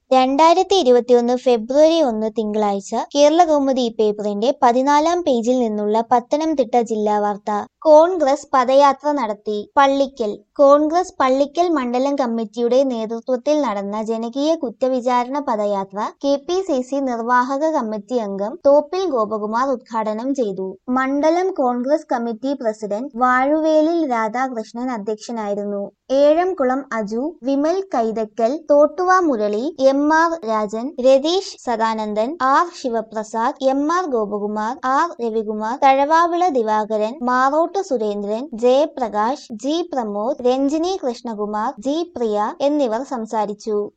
രണ്ടായിരത്തി ഇരുപത്തിയൊന്ന് ഫെബ്രുവരി ഒന്ന് തിങ്കളാഴ്ച കേരളകൗമുദി പേപ്പറിന്റെ പതിനാലാം പേജിൽ നിന്നുള്ള പത്തനംതിട്ട ജില്ലാ വാർത്ത കോൺഗ്രസ് പദയാത്ര നടത്തി പള്ളിക്കൽ കോൺഗ്രസ് പള്ളിക്കൽ മണ്ഡലം കമ്മിറ്റിയുടെ നേതൃത്വത്തിൽ നടന്ന ജനകീയ കുറ്റവിചാരണ പദയാത്ര കെ പി സി സി നിർവാഹക കമ്മിറ്റി അംഗം തോപ്പിൽ ഗോപകുമാർ ഉദ്ഘാടനം ചെയ്തു മണ്ഡലം കോൺഗ്രസ് കമ്മിറ്റി പ്രസിഡന്റ് വാഴുവേലിൽ രാധാകൃഷ്ണൻ അധ്യക്ഷനായിരുന്നു Ezhamkulam Aju Vimal Kaithakkal Thottuva Murali M R Rajan Ratheesh Sadanandan R Sivaprasad M R Gopakumar R Ravikumar Thazhavavila Divakaran Marottu Surendran Jayaprakash G Pramod Ranjini Krishnakumar G Priya എന്നിവർ സംസാരിച്ചു